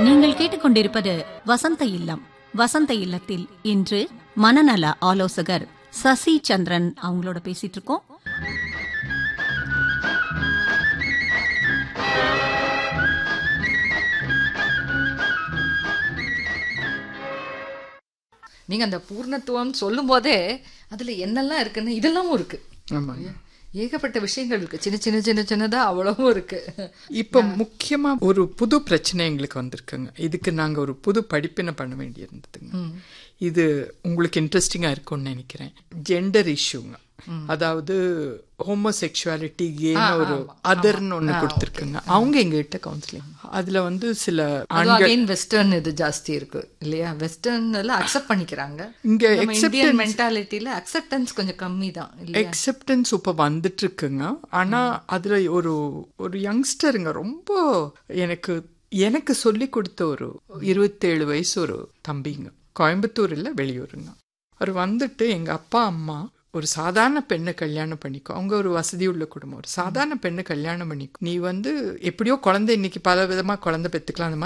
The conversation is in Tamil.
நீங்கள் கேட்டுக்கொண்டிருப்பது வசந்த இல்லம் வசந்த இல்லத்தில் இன்று மனநல ஆலோசகர் சசி சந்திரன் அவங்களோட பேசிட்டு இருக்கோம் நீங்க அந்த பூர்ணத்துவம் சொல்லும் போதே அதுல என்னெல்லாம் இருக்குன்னு இதெல்லாமும் இருக்கு ஆமாங்க ஏகப்பட்ட விஷயங்கள் இருக்கு சின்ன சின்ன சின்ன சின்னதா அவ்வளவும் இருக்கு இப்போ முக்கியமா ஒரு புது பிரச்சனை எங்களுக்கு வந்திருக்குங்க இதுக்கு நாங்க ஒரு புது படிப்பினை பண்ண வேண்டியிருந்ததுங்க இது உங்களுக்கு இன்ட்ரெஸ்டிங்கா இருக்கும்னு நினைக்கிறேன் ஜெண்டர் இஷ்யூங்க அதாவது ஹோமோசெக்சுவாலிட்டி கேன்னு ஒரு அதர்னு ஒண்ணு கொடுத்துருக்குங்க அவங்க எங்ககிட்ட கவுன்சிலிங் அதுல வந்து சில அதுவும் அகைன் வெஸ்டர்ன் இது ஜாஸ்தி இருக்கு இல்லையா வெஸ்டர்ன்ல அக்செப்ட் பண்ணிக்கிறாங்க இங்க நம்ம இந்தியன் மென்டாலிட்டியில அக்செப்டன்ஸ் கொஞ்சம் கம்மி தான் இல்லையா எக்ஸெப்டன்ஸ் இப்போ வந்துட்டு இருக்குங்க ஆனா அதுல ஒரு ஒரு யங்ஸ்டருங்க ரொம்ப எனக்கு எனக்கு சொல்லி கொடுத்த ஒரு இருபத்தேழு வயசு ஒரு தம்பிங்க கோயம்புத்தூர் இல்ல வெளியூருங்க அவர் வந்துட்டு எங்க அப்பா அம்மா ஒரு சாதாரண பெண்ணை கல்யாணம் பண்ணிக்கோ அவங்க ஒரு வசதி உள்ள குடும்பம் ஒரு சாதாரண பெண்ணை கல்யாணம் பண்ணிக்கோ நீ வந்து எப்படியோ குழந்தை இன்னைக்கு பல விதமா குழந்தை பெத்துக்கலாம் அந்த மாதிரி